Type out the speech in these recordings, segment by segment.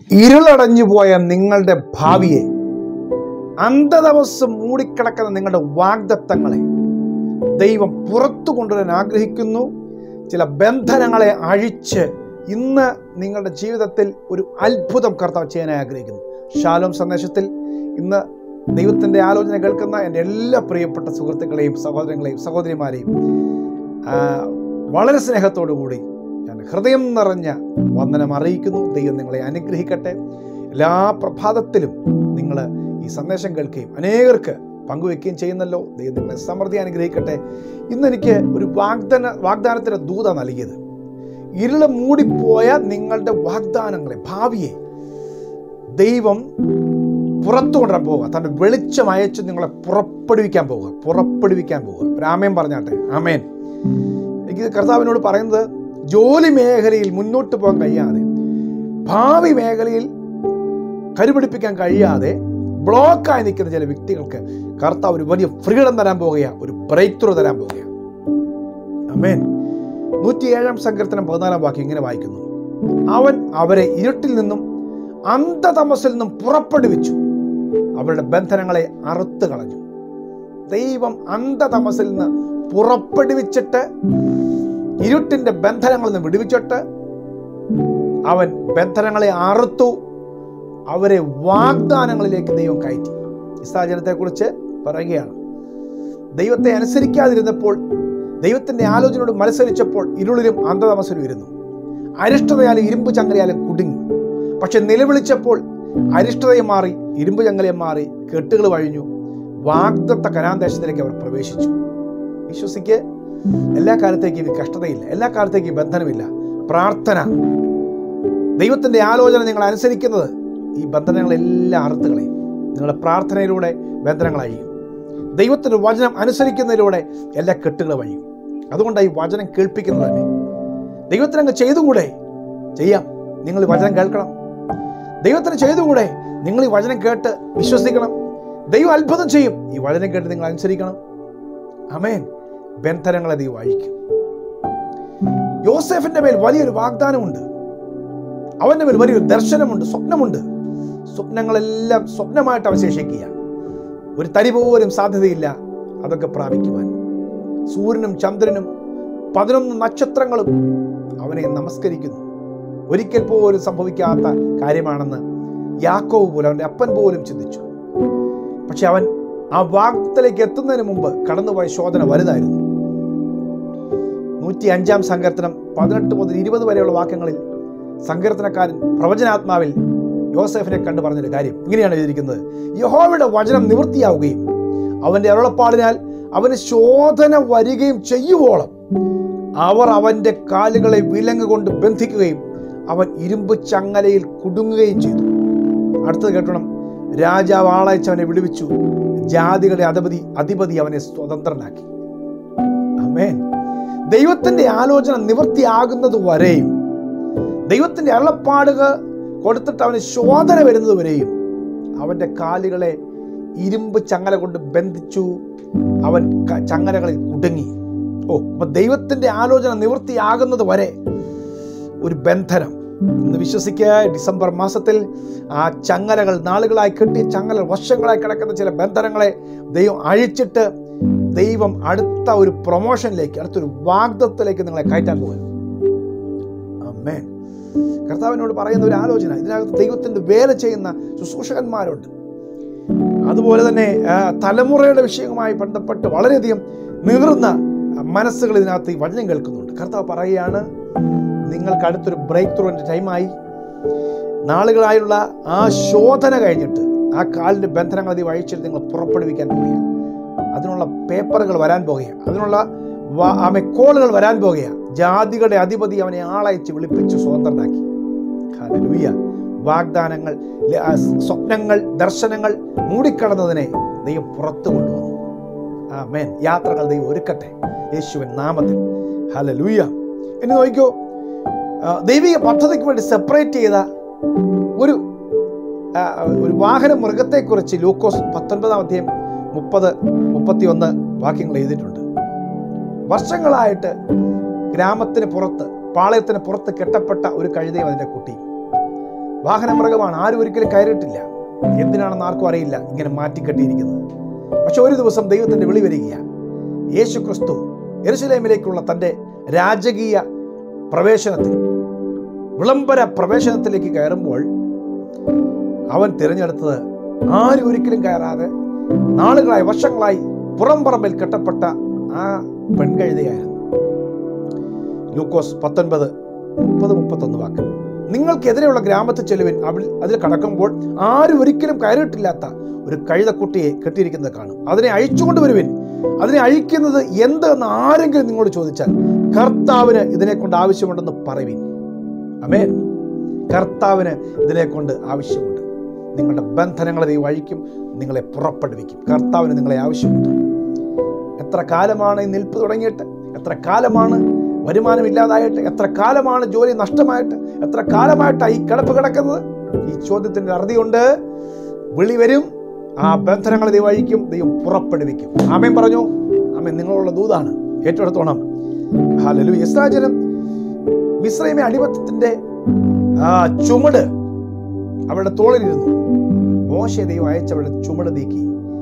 ഇരുളടഞ്ഞു പോയ നിങ്ങളുടെ ഭാവിയെ അന്ധതമസ് മൂടിക്കിടക്കുന്ന നിങ്ങളുടെ വാഗ്ദത്തങ്ങളെ ദൈവം പുറത്തു കൊണ്ടുവരാൻ ആഗ്രഹിക്കുന്നു ചില ബന്ധനങ്ങളെ അഴിച്ച് ഇന്ന് നിങ്ങളുടെ ജീവിതത്തിൽ ഒരു അത്ഭുതം കർത്താവ് ചെയ്യാനായി ആഗ്രഹിക്കുന്നു ശാലോം സന്ദേശത്തിൽ ഇന്ന് ദൈവത്തിൻ്റെ ആലോചന കേൾക്കുന്ന എൻ്റെ എല്ലാ പ്രിയപ്പെട്ട സുഹൃത്തുക്കളെയും സഹോദരങ്ങളെയും സഹോദരിമാരെയും ആ, വളരെ സ്നേഹത്തോടു കൂടി ഞാൻ ഹൃദയം നിറഞ്ഞ വന്ദനം അറിയിക്കുന്നു ദൈവം നിങ്ങളെ അനുഗ്രഹിക്കട്ടെ എല്ലാ പ്രഭാതത്തിലും നിങ്ങൾ ഈ സന്ദേശം കേൾക്കുകയും അനേകർക്ക് പങ്കുവെക്കുകയും ചെയ്യുന്നല്ലോ ദൈവം നിങ്ങളെ സമൃദ്ധി അനുഗ്രഹിക്കട്ടെ ഇന്ന് എനിക്ക് ഒരു വാഗ്ദാന വാഗ്ദാനത്തിൻ്റെ ദൂത നൽകിയത് ഇരുള് മൂടിപ്പോയ നിങ്ങളുടെ വാഗ്ദാനങ്ങളെ ഭാവിയെ ദൈവം പുറത്തു കൊണ്ടുവരാൻ പോവുക തൻ്റെ വെളിച്ചം അയച്ച് നിങ്ങളെ പുറപ്പെടുവിക്കാൻ പോവുക പുറപ്പെടുവിക്കാൻ പോവുക ഒരു ആമേൻ പറഞ്ഞാട്ടെ ആമേൻ എനിക്ക് കർത്താവിനോട് പറയുന്നത് ജോലി മേഖലയിൽ മുന്നോട്ട് പോകാൻ കഴിയാതെ ഭാവി മേഖലയിൽ കരുപിടിപ്പിക്കാൻ കഴിയാതെ ബ്ലോക്കായി നിൽക്കുന്ന ചില വ്യക്തികൾക്ക് കർത്താവ് ഒരു വലിയ ഫ്രീഡം തരാൻ പോകുക ഒരു ബ്രേക്ക് ത്രൂ തരാൻ പോകുക അമേൻ നൂറ്റിയേഴാം സങ്കീർത്തനം പതിനാലാം വാക്യം ഇങ്ങനെ വായിക്കുന്നു അവൻ അവരെ ഇരുട്ടിൽ നിന്നും അന്ധതമസിൽ നിന്നും പുറപ്പെടുവിച്ചു അവരുടെ ബന്ധനങ്ങളെ അറുത്ത് കളഞ്ഞു ദൈവം അന്ധതമസിൽ നിന്ന് പുറപ്പെടുവിച്ചിട്ട് ഇരുട്ടിന്റെ ബന്ധനങ്ങളിൽ നിന്ന് വിടുവിച്ചിട്ട് അവൻ ബന്ധനങ്ങളെ അറുത്തു അവരെ വാഗ്ദാനങ്ങളിലേക്ക് ദൈവം കയറ്റി ഇസ്രാജനത്തെക്കുറിച്ച് പറയുകയാണ് ദൈവത്തെ അനുസരിക്കാതിരുന്നപ്പോൾ ദൈവത്തിന്റെ ആലോചനയോട് മത്സരിച്ചപ്പോൾ ഇരുളിലും അന്ധതമസരും ഇരുന്നു അരിഷ്ടതയാലും ഇരുമ്പ് ചങ്ങലയാലും കുടുങ്ങി പക്ഷെ നിലവിളിച്ചപ്പോൾ അരിഷ്ടതയെ മാറി ഇരുമ്പ് ചങ്ങലയെ മാറി കെട്ടുകൾ വഴിഞ്ഞു വാഗ്ദത്ത കനാന്തേശത്തിലേക്ക് അവർ പ്രവേശിച്ചു വിശ്വസിക്ക് എല്ലാ കാലത്തേക്കും ഈ കഷ്ടതയില്ല എല്ലാ കാലത്തേക്കും ഈ ബന്ധനമില്ല പ്രാർത്ഥന ദൈവത്തിന്റെ ആലോചന നിങ്ങൾ അനുസരിക്കുന്നത് ഈ ബന്ധനങ്ങളെല്ലാം അറുത്തുകളയും നിങ്ങളുടെ പ്രാർത്ഥനയിലൂടെ ബന്ധനങ്ങൾ അഴിയും ദൈവത്തിന്റെ വചനം അനുസരിക്കുന്നതിലൂടെ എല്ലാ കെട്ടുകൾ വഴിയും അതുകൊണ്ടാണ് ഈ വചനം കേൾപ്പിക്കുന്നത് തന്നെ ദൈവത്തിന് അങ്ങ് ചെയ്തുകൂടെ ചെയ്യാം നിങ്ങൾ ഈ വചനം കേൾക്കണം ദൈവത്തിന് ചെയ്തുകൂടെ നിങ്ങൾ ഈ വചനം കേട്ട് വിശ്വസിക്കണം ദൈവം അത്ഭുതം ചെയ്യും ഈ വചനം കേട്ട് നിങ്ങൾ അനുസരിക്കണം അമേൻ ബന്ധനങ്ങളെ ദൈവം അഴിക്കും യോസെഫിന്റെ മേൽ വലിയൊരു വാഗ്ദാനമുണ്ട് അവന്റെ മേൽ വലിയൊരു ദർശനമുണ്ട് സ്വപ്നമുണ്ട് സ്വപ്നങ്ങളെല്ലാം സ്വപ്നമായിട്ട് അവശേഷിക്കുക ഒരു തരി പോലും സാധ്യതയില്ല അതൊക്കെ പ്രാപിക്കുവാൻ സൂര്യനും ചന്ദ്രനും പതിനൊന്ന് നക്ഷത്രങ്ങളും അവനെ നമസ്കരിക്കുന്നു ഒരിക്കൽ പോലും സംഭവിക്കാത്ത കാര്യമാണെന്ന് യാക്കോവ് പോലും അവൻ്റെ അപ്പൻ പോലും ചിന്തിച്ചു പക്ഷെ അവൻ ആ വാഗ്ദത്തിലേക്ക് എത്തുന്നതിന് മുമ്പ് കടന്നുപോയ ശോധന വലുതായിരുന്നു നൂറ്റി അഞ്ചാം സങ്കീർത്തനം പതിനെട്ട് മുതൽ ഇരുപത് വരെയുള്ള വാക്യങ്ങളിൽ സങ്കീർത്തനക്കാരൻ പ്രവചനാത്മാവിൽ യോസെഫിനെ കണ്ടു പറഞ്ഞൊരു കാര്യം ഇങ്ങനെയാണ് എഴുതിയിരിക്കുന്നത് യഹോവയുടെ വചനം നിവൃത്തിയാവുകയും അവന്റെ അരുളപ്പാടിനാൽ അവന് ശോധന വരികയും ചെയ്യുവോളം അവർ അവന്റെ കാലുകളെ വിലങ്ങ് കൊണ്ട് ബന്ധിക്കുകയും അവൻ ഇരുമ്പ് ചങ്ങലയിൽ കുടുങ്ങുകയും ചെയ്തു അടുത്തത് കേട്ടണം രാജാവ് ആളയച്ചവനെ വിടുവിച്ചു ജാതികളുടെ അധിപതി അധിപതി അവനെ സ്വതന്ത്രനാക്കി അമേൻ ദൈവത്തിന്റെ ആലോചന നിവൃത്തിയാകുന്നത് വരെയും ദൈവത്തിന്റെ അരുളപ്പാടുകൾ കൊടുത്തിട്ട് അവന് ശോധന വരുന്നത് വരെയും അവന്റെ കാലുകളെ ഇരുമ്പ് ചങ്ങല കൊണ്ട് ബന്ധിച്ചു അവൻ ക- ചങ്ങലകളിൽ കുടുങ്ങി ഓ അപ്പൊ ദൈവത്തിന്റെ ആലോചന നിവൃത്തിയാകുന്നത് വരെ ഒരു ബന്ധനം ഇന്ന് വിശ്വസിക്കുക ഡിസംബർ മാസത്തിൽ ആ ചങ്ങലകൾ നാളുകളായി കെട്ടിയ ചങ്ങല വർഷങ്ങളായി കിടക്കുന്ന ചില ബന്ധനങ്ങളെ ദൈവം അഴിച്ചിട്ട് ദൈവം അടുത്ത ഒരു പ്രൊമോഷനിലേക്ക് അടുത്തൊരു വാഗ്ദത്തിലേക്ക് നിങ്ങളെ കയറ്റാൻ പോകും അമ്മേ കർത്താവിനോട് പറയുന്ന ഒരു ആലോചന ഇതിനകത്ത് ദൈവത്തിൻ്റെ വേല ചെയ്യുന്ന ശുശ്രൂഷകന്മാരുണ്ട് അതുപോലെ തന്നെ ആ, തലമുറയുടെ വിഷയവുമായി ബന്ധപ്പെട്ട് വളരെയധികം നീറുന്ന മനസ്സുകൾ ഇതിനകത്ത് ഈ വചനം കേൾക്കുന്നുണ്ട് കർത്താവ് പറയുകയാണ് നിങ്ങൾക്ക് അടുത്തൊരു ബ്രേക്ക് ത്രൂവിൻ്റെ ടൈമായി നാളുകളായുള്ള ആ ശോധന കഴിഞ്ഞിട്ട് ആ കാലിൻ്റെ ബന്ധനങ്ങൾ അതി വഹിച്ചിട്ട് നിങ്ങൾ പുറപ്പെടുവിക്കാൻ പോവുകയാണ് അതിനുള്ള പേപ്പറുകൾ വരാൻ പോകുകയാണ് അതിനുള്ള വ- ആ മെക്കോളുകൾ വരാൻ പോകുകയാണ് ജാതികളുടെ അധിപതി അവനെ ആളയച്ച് വിളിപ്പിച്ച് സ്വതന്ത്രനാക്കി ഹല്ലേലൂയ വാഗ്ദാനങ്ങൾ ല- ആ സ്വപ്നങ്ങൾ ദർശനങ്ങൾ മൂടിക്കടന്നതിനെ ദൈവം പുറത്തു കൊണ്ടുവന്നു ആ മേൻ യാത്രകൾ ദൈവം ഒരുക്കട്ടെ യേശുവിൻ നാമത്തിൽ ഹല്ലേലൂയ ഇനി നോക്കിക്കോ ആ, ദൈവിക പദ്ധതിക്ക് വേണ്ടി സെപ്പറേറ്റ് ചെയ്ത ഒരു ആ, ഒരു വാഹന മൃഗത്തെക്കുറിച്ച് ലൂക്കോസ് പത്തൊൻപതാം അധ്യായം മുപ്പത് മുപ്പത്തിയൊന്ന് വാക്യങ്ങൾ എഴുതിയിട്ടുണ്ട് വർഷങ്ങളായിട്ട് ഗ്രാമത്തിന് പുറത്ത് പാളയത്തിന് പുറത്ത് കെട്ടപ്പെട്ട ഒരു കഴുതയും അതിൻ്റെ കുട്ടി വാഹനമൃഗമാണ് ആരും ഒരിക്കലും കയറിയിട്ടില്ല എന്തിനാണെന്ന് ആർക്കും അറിയില്ല ഇങ്ങനെ മാറ്റിക്കെട്ടിയിരിക്കുന്നത് പക്ഷെ ഒരു ദിവസം ദൈവത്തിന്റെ വിളി വരികയാണ് യേശു ക്രിസ്തു എരുസലേമിലേക്കുള്ള തൻ്റെ രാജകീയ പ്രവേശനത്തിൽ വിളംബര പ്രവേശനത്തിലേക്ക് കയറുമ്പോൾ അവൻ തിരഞ്ഞെടുത്തത് ആരും ഒരിക്കലും കയറാതെ നാളുകളായി വർഷങ്ങളായി പുറംപറമ്പിൽ കെട്ടപ്പെട്ട ആ പെൺകഴുതയായിരുന്നു ലൂക്കോസ് പത്തൊൻപത് മുപ്പത് മുപ്പത്തൊന്ന് വാക്ക് നിങ്ങൾക്കെതിരെയുള്ള ഗ്രാമത്തിൽ ചെല്ലുവിൻ അവൾ അതിൽ കടക്കുമ്പോൾ ആരും ഒരിക്കലും കയറിയിട്ടില്ലാത്ത ഒരു കഴുതക്കുട്ടിയെ കെട്ടിയിരിക്കുന്നത് കാണും അതിനെ അഴിച്ചുകൊണ്ട് വരുവിൻ അതിനെ അഴിക്കുന്നത് എന്തെന്ന് ആരെങ്കിലും നിങ്ങളോട് ചോദിച്ചാൽ കർത്താവിന് ഇതിനെ കൊണ്ട് ആവശ്യമുണ്ടെന്ന് പറയുവിൻ അമേൻ കർത്താവിന് ഇതിനെ കൊണ്ട് ആവശ്യമുണ്ട് നിങ്ങളുടെ ബന്ധനങ്ങളെ ദൈവം അഴിക്കും നിങ്ങളെ പുറപ്പെടുവിക്കും കർത്താവിന് നിങ്ങളെ ആവശ്യമുണ്ട് എത്ര കാലമാണ് ഈ നിൽപ്പ് തുടങ്ങിയിട്ട് എത്ര കാലമാണ് വരുമാനമില്ലാതായിട്ട് എത്ര കാലമാണ് ജോലി നഷ്ടമായിട്ട് എത്ര കാലമായിട്ടാണ് ഈ കിടപ്പ് കിടക്കുന്നത് ഈ ചോദ്യത്തിൻ്റെ അറുതിയുണ്ട് വിളി വരും ആ ബന്ധനങ്ങളെ ദൈവം അഴിക്കും ദൈവം പുറപ്പെടുവിക്കും ആമേൻ പറഞ്ഞു ആമേൻ നിങ്ങളുള്ള ദൂതാണ് ഏറ്റെടുത്തോണം ഹാലലു ഇസ്രാജനം മിശ്രൈമെ അടിമത്തത്തിൻ്റെ ആ ചുമട് അവരുടെ തോളിലിരുന്നു മോശ ദൈവം അയച്ച് അവരുടെ ചുമട് നീക്കി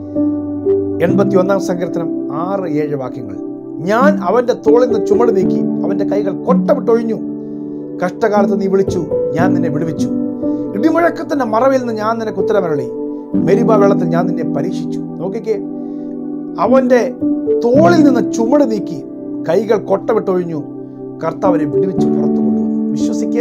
എൺപത്തി ഒന്നാം സങ്കീർത്തനം ആറ് ഏഴ് വാക്യങ്ങൾ ഞാൻ അവന്റെ തോളിൽ നിന്ന് ചുമട് നീക്കി അവന്റെ കൈകൾ കൊട്ടവിട്ടൊഴിഞ്ഞു കഷ്ടകാലത്ത് നീ വിളിച്ചു ഞാൻ നിന്നെ വിടുവിച്ചു ഇടിമുഴക്കത്തിന്റെ മറവിൽ നിന്ന് ഞാൻ നിനക്ക് ഉത്തരമരളി മെരിബ വെള്ളത്തിൽ ഞാൻ നിന്നെ പരീക്ഷിച്ചു നോക്കിക്കേ അവന്റെ തോളിൽ നിന്ന് ചുമട് നീക്കി കൈകൾ കൊട്ടവിട്ടൊഴിഞ്ഞു കർത്താവിനെ വിടുവിച്ച് പുറത്തു കൊണ്ടുവന്നു വിശ്വസിക്ക്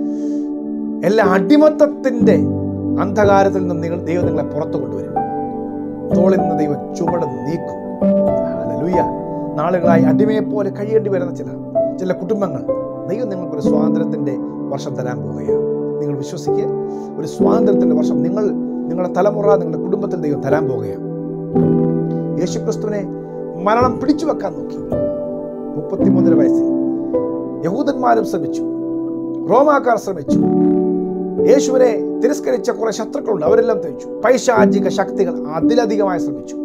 എല്ലാ അടിമത്തത്തിന്റെ അന്ധകാരത്തിൽ നിന്ന് നിങ്ങൾ ദൈവം നിങ്ങളെ പുറത്തു കൊണ്ടുവരും തോളിൽ നിന്ന് ദൈവം ചുമട് നീക്കും ഹല്ലേലൂയ നാളുകളായി അടിമയെ പോലെ കഴിയേണ്ടി വരുന്ന ചില ചില കുടുംബങ്ങൾ ദൈവം നിങ്ങൾക്കൊരു സ്വാതന്ത്ര്യത്തിന്റെ വർഷം തരാൻ പോവുകയാണ് നിങ്ങൾ വിശ്വസിക്കുക ഒരു സ്വാതന്ത്ര്യത്തിന്റെ വർഷം നിങ്ങൾ നിങ്ങളുടെ തലമുറ നിങ്ങളുടെ കുടുംബത്തിൽ ദൈവം തരാൻ പോവുകയാണ് യേശുക്രിസ്തുവിനെ മരണം പിടിച്ചു വെക്കാൻ നോക്കി മുപ്പത്തിമൂന്നര വയസ്സിൽ യഹൂദന്മാരും ശ്രമിച്ചു റോമാക്കാർ ശ്രമിച്ചു യേശുവിനെ തിരസ്കരിച്ച കുറെ ശത്രുക്കളുണ്ട് അവരെല്ലാം തെളിച്ചു പൈശാചിക ശക്തികൾ അതിലധികമായി ശ്രമിച്ചു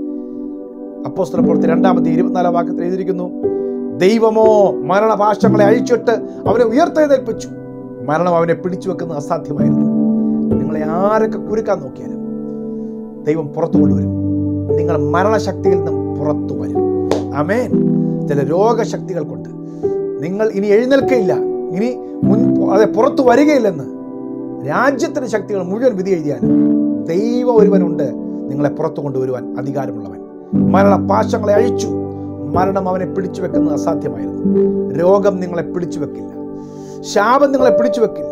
അപ്പോസ്തല പ്രവൃത്തി രണ്ടാമത്തെ ഇരുപത്തിനാലാം വാക്യത്തിൽ എഴുതിയിരിക്കുന്നു ദൈവമോ മരണഭാഷങ്ങളെ അഴിച്ചിട്ട് അവനെ ഉയർത്തെഴുന്നേൽപ്പിച്ചു മരണം അവനെ പിടിച്ചു വെക്കുന്നത് അസാധ്യമായിരുന്നു നിങ്ങളെ ആരൊക്കെ കുരുക്കാൻ നോക്കിയാലും ദൈവം പുറത്തു കൊണ്ടുവരും നിങ്ങൾ മരണശക്തിയിൽ നിന്നും പുറത്തു വരും അമേൻ ചില രോഗശക്തികൾ കൊണ്ട് നിങ്ങൾ ഇനി എഴുന്നേൽക്കയില്ല ഇനി മുൻ അതെ പുറത്തു വരികയില്ലെന്ന് രാജ്യത്തിന്റെ ശക്തികൾ മുഴുവൻ വിധി എഴുതിയാലും ദൈവം ഒരുവനുണ്ട് നിങ്ങളെ പുറത്തു കൊണ്ടുവരുവാൻ അധികാരമുള്ളവൻ മരണപാശങ്ങളെ അഴിച്ചു മരണം അവനെ പിടിച്ചു വെക്കുന്നത് അസാധ്യമായിരുന്നു രോഗം നിങ്ങളെ പിടിച്ചു വെക്കില്ല ശാപം നിങ്ങളെ പിടിച്ചു വെക്കില്ല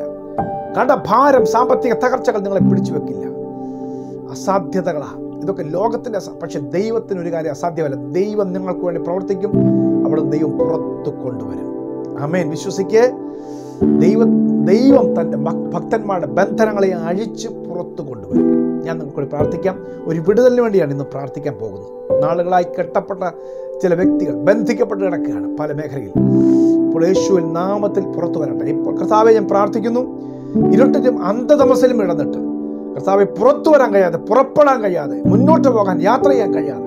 കടഭാരം സാമ്പത്തിക തകർച്ചകൾ നിങ്ങളെ പിടിച്ചു വെക്കില്ല അസാധ്യതകളാ ഇതൊക്കെ ലോകത്തിന്റെ അസ- പക്ഷെ ദൈവത്തിന് ഒരു കാര്യം അസാധ്യമല്ല ദൈവം നിങ്ങൾക്ക് വേണ്ടി പ്രവർത്തിക്കും അവിടെ ദൈവം പുറത്തു കൊണ്ടുവരും അമേൻ വിശ്വസിക്ക് ദൈവ ദൈവം തൻ്റെ ഭക്- ഭക്തന്മാരുടെ ബന്ധനങ്ങളെ അഴിച്ച് പുറത്തു കൊണ്ടുവരും ഞാൻ നമുക്ക് പ്രാർത്ഥിക്കാം ഒരു വിടുതലിന് വേണ്ടിയാണ് ഇന്ന് പ്രാർത്ഥിക്കാൻ പോകുന്നത് നാളുകളായി കെട്ടപ്പെട്ട ചില വ്യക്തികൾ ബന്ധിക്കപ്പെട്ട് കിടക്കുകയാണ് പല മേഖലയിൽ ഇപ്പോൾ യേശുവിൻ നാമത്തിൽ പുറത്തു വരട്ടെ ഇപ്പോൾ കർത്താവെ ഞാൻ പ്രാർത്ഥിക്കുന്നു ഇരുട്ടിലും അന്ധതമസിലും ഇടന്നിട്ട് കർത്താവെ പുറത്തു വരാൻ കഴിയാതെ പുറപ്പെടാൻ കഴിയാതെ മുന്നോട്ട് പോകാൻ യാത്ര ചെയ്യാൻ കഴിയാതെ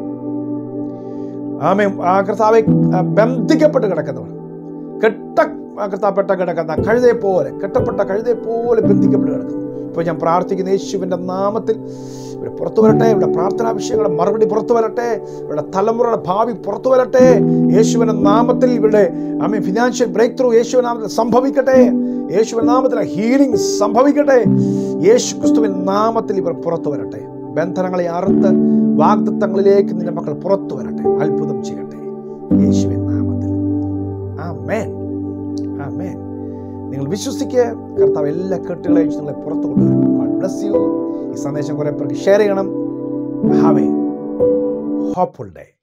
ആമേ ആ കർത്താവെ ആ, ബന്ധിക്കപ്പെട്ട് കിടക്കുന്നവർ കെട്ട ആ, കർത്താപ്പെട്ട കിടക്കുന്ന കഴുതയെ പോലെ കെട്ടപ്പെട്ട കഴുതയെ പോലെ ബന്ധിക്കപ്പെട്ട് കിടക്കുന്നു ഇപ്പോൾ ഞാൻ പ്രാർത്ഥിക്കുന്ന യേശുവിൻ്റെ നാമത്തിൽ ഇവിടെ പുറത്തു വരട്ടെ ഇവിടെ പ്രാർത്ഥനാ വിഷയങ്ങളുടെ മറുപടി പുറത്തു വരട്ടെ ഇവിടെ തലമുറയുടെ ഭാവി പുറത്തു വരട്ടെ യേശുവിൻ്റെ നാമത്തിൽ ഇവരുടെ ആമേ ഫിനാൻഷ്യൽ ബ്രേക്ക് ത്രൂ യേശുവിൻ്റെ നാമത്തിൽ സംഭവിക്കട്ടെ യേശുവിൻ്റെ നാമത്തിൽ ഹീലിംഗ് സംഭവിക്കട്ടെ യേശു ക്രിസ്തുവിൻ നാമത്തിൽ ഇവർ പുറത്തു വരട്ടെ ബന്ധനങ്ങളെ അറുത്ത് വാഗ്ദത്തങ്ങളിലേക്ക് നിന്റെ മക്കൾ പുറത്തു വരട്ടെ അത്ഭുതം ചെയ്യട്ടെ യേശുവിൻ നാമത്തിൽ ആ മേൻ ആ മേൻ നിങ്ങൾ വിശ്വസിക്കുക കർത്താവ് എല്ലാ കെട്ടുകളെയും നിങ്ങളെ പുറത്തു കൊണ്ടുവരും ബ്ലസ് യു ഈ സന്ദേശം കുറെ പേർക്ക് ഷെയർ ചെയ്യണം ഹാവ് എ ഹോപ്പ്ഫുൾ ഡേ